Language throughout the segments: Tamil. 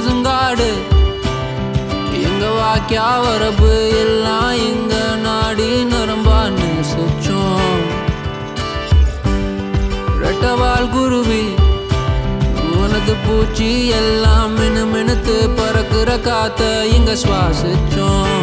பசுங்காடு எங்க வாக்கியா வரப்பு எல்லாம் எங்க நாடி நரம்பான்னு சுச்சோம் ரெட்டவால் குருவி உனது பூச்சி எல்லாம் மினு மினுத்து பறக்குற காத்த இங்க சுவாசிச்சோம்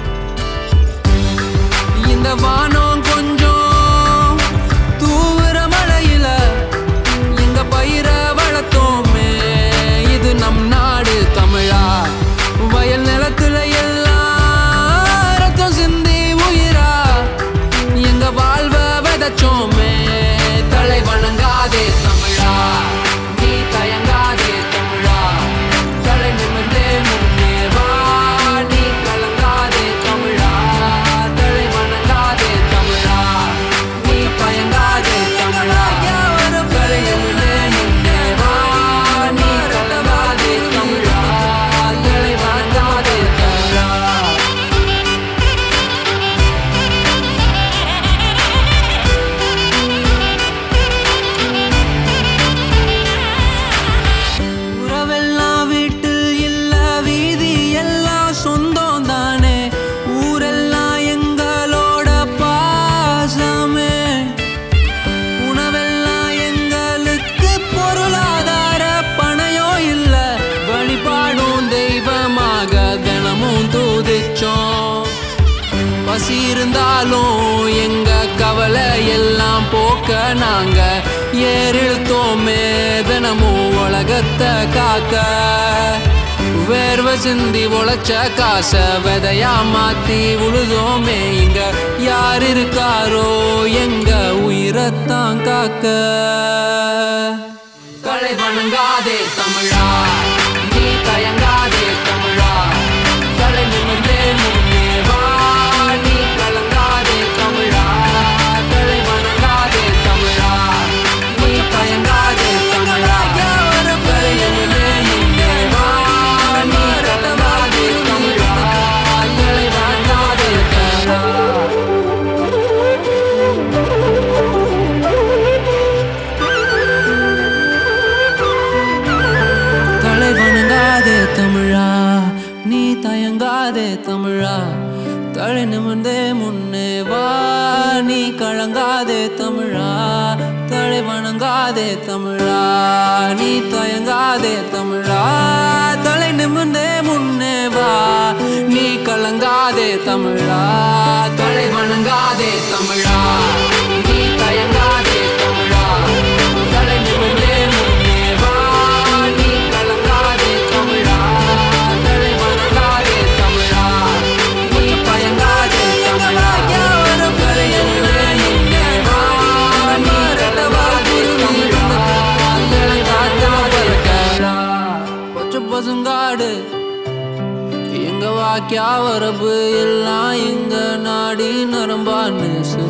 இந்த வானம் கொஞ்சம் தூவுற மழையில எங்க பயிர வளர்த்தோமே இது நம் நாடு தமிழா வயல் நிலத்துல எல்லாம் ரத்தம் சிந்தி உயிரா எங்க வாழ்வ விதைச்சோமே தலை வணங்காதே தமிழா நீ தயங்காதே தமிழா தலை நிமிர்ந்தே முன்னே வா நீ கலங்காதே தமிழா தலை வணங்காதே தமிழா நீ பயங்காதே தமிழா தலை நிமிர்ந்தே முன்னே வா நீ கலங்காதே தமிழா தலை வணங்காதே தமிழா உறவெல்லாம் வீட்டில் இல்ல வீதி எல்லாம் சொந்தம் தானே ஊரெல்லாம் எங்களோட பாசமே உணவெல்லாம் எங்களுக்கு பொருளாதார பணையம் இல்ல வழிபாடும் தெய்வமாக தினமும் தூதிச்சோம் பசி இருந்தாலும் எங்க கவலை எல்லாம் போக்க நாங்க ஏறிழுத்தோமே தினமும் உலகத்தை காக்க வேர்வை சிந்தி உழைச்ச காச விதையா மாத்தி உழுதோமே இங்க யார் இருக்காரோ எங்க உயிரத்தான் காக்க தலை வணங்காதே தமிழா நீ தயங்காதே தமிழா தலை நிமிர்ந்தே முன்னே வா நீ கலங்காதே தமிழா தலை வணங்காதே தமிழா நீ தயங்காதே தமிழா தலை நிமிர்ந்தே முன்னே வா நீ கலங்காதே தமிழா தலை வணங்காதே தமிழா தலை வணங்காதே தமிழா நீ தயங்காதே தமிழா தலை நிமிர்ந்தே முன்னே வா நீ கலங்காதே தமிழா தலை வணங்காதே தமிழா நீ தயங்காதே தமிழா தலை நிமிர்ந்தே முன்னே வா நீ கலங்காதே தமிழா தலை வணங்காதே தமிழா நீ தயங்காதே தமிழா தலை நிமிர்ந்தே முன்னே வா நீ கலங்காதே தமிழா தலை வணங்காதே தமிழா நீ பயங்காதே தமிழா தலை நிமிர்ந்தே முன்னே வா நீ கலங்காதே தமிழா தலை வணங்காதே தமிழா பச்சை பசுங்காடு எங்க வாக்கியா வரப்பு எல்லாம் எங்க நாடி நரம்பான்னு